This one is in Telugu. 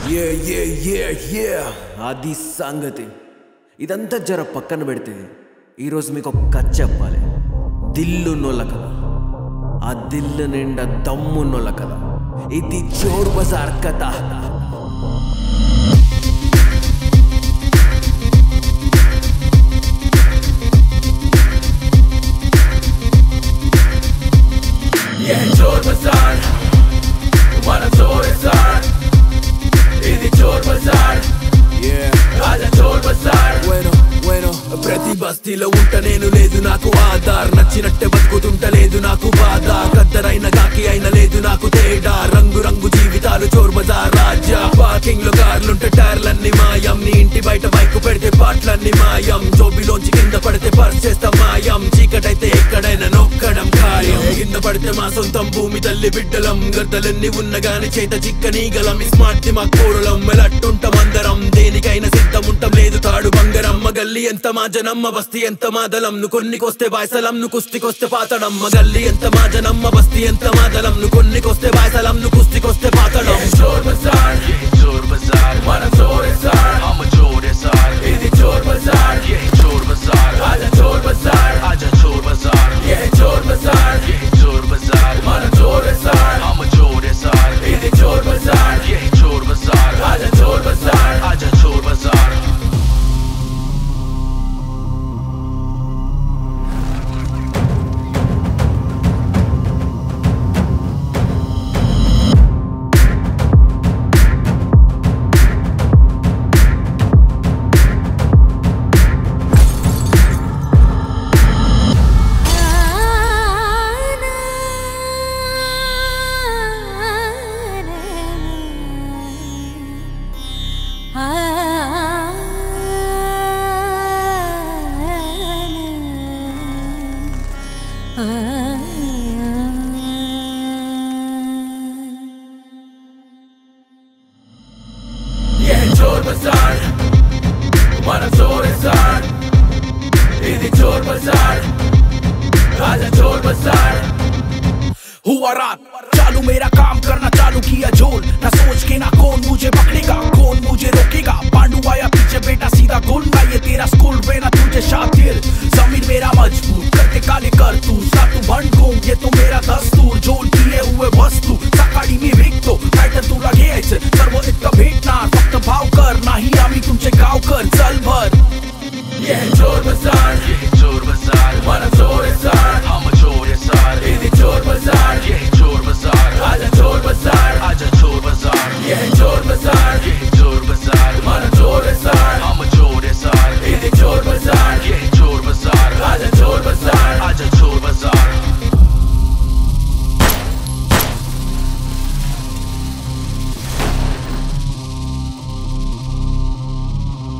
ఏ ఏ ఏ ఏ అది సంగతి ఇదంతా జర పక్కన పెడితే ఈరోజు మీకు ఒక కథ చెప్పాలి దిల్లున్నోళ్ళ కథ ఆ దిల్లు నిండా దమ్మున్నోళ్ళ కథ ఇది చోర్ బజార్ కథ ये चोर बाजार तुम्हारा चोर है सार ఇది చోర్ బజార్ రాజా చోర్ బజార్ bueno, bueno, ప్రతి బస్తీలో ఉంట నేను లేదు నాకు ఆధార్ నచ్చినట్టే బతుకుతుంట లేదు నాకు బాధ గద్దరైన కాకి అయిన లేదు నాకు తేడా రంగు రంగు జీవితాలు చోర్ బజార్ రాజ్య పార్కింగ్ లో కార్లుంటే టైర్లన్నీ మాయం నీ ఇంటి బయట బైక్ పెడితే పాటలన్నీ మాయం జోబిలోంచి కింద పడితే పర్స్ చేస్తా మాయం చీకటైతే ఎక్కడైనా నొక్కడం ఖాయం కింద పడితే మా సొంతం భూమి తల్లి బిడ్డలం గద్దలన్నీ ఉన్న గాని చేత చిక్కని గలం స్మార్ట్ మా కోరులం మెలట్టుంటాం అందరం దేనికైనా సిద్ధం ఉంటాం లేదు తాడు బంగారం మగల్లి ఎంత మా జనమ్మ బస్తీ ఎంత మా దళం ను కొన్నికొస్తే బాయ్సలం ను కుస్తికొస్తే పాతడం మగల్లి ఎంత మా జనమ్మ బస్తీ ఎంత మా దళం ను కొన్నికొస్తే బాయ్సలం ను కుస్తికొస్తే పాతడం చోర్ బజార్ चोर बाजार మన చోర్ సార్ I'm a चोर है सार ఇది చోర్ బజార్ ये है चोर बाजार రాజా చోర్ బజార్ आजा चोर बाजार ఏ చోర్ బజార్ ये है चोर बाजार మన చోర్ సార్ I'm a चोर है सार ఇది చోర్ బజార్ ये है चोर बाजार రాజా చోర్ బజార్ आजा चोर बाजार ఏ చోర్ బజార్ మన చోర్ సార్ ఇది చోర్ బజార్ రాజా చోర్ బజార్ हुआ रात चालू मेरा काम करना चालू किया जोर ना सोच के ना कौन मुझे पकड़ेगा कौन मुझे रोकेगा पांडु आया पीछे बेटा सीधा गोल ना ये तेरा स्कूल वे ना तुझे शातिर जमीन मेरा मजबूत करते काले कर तू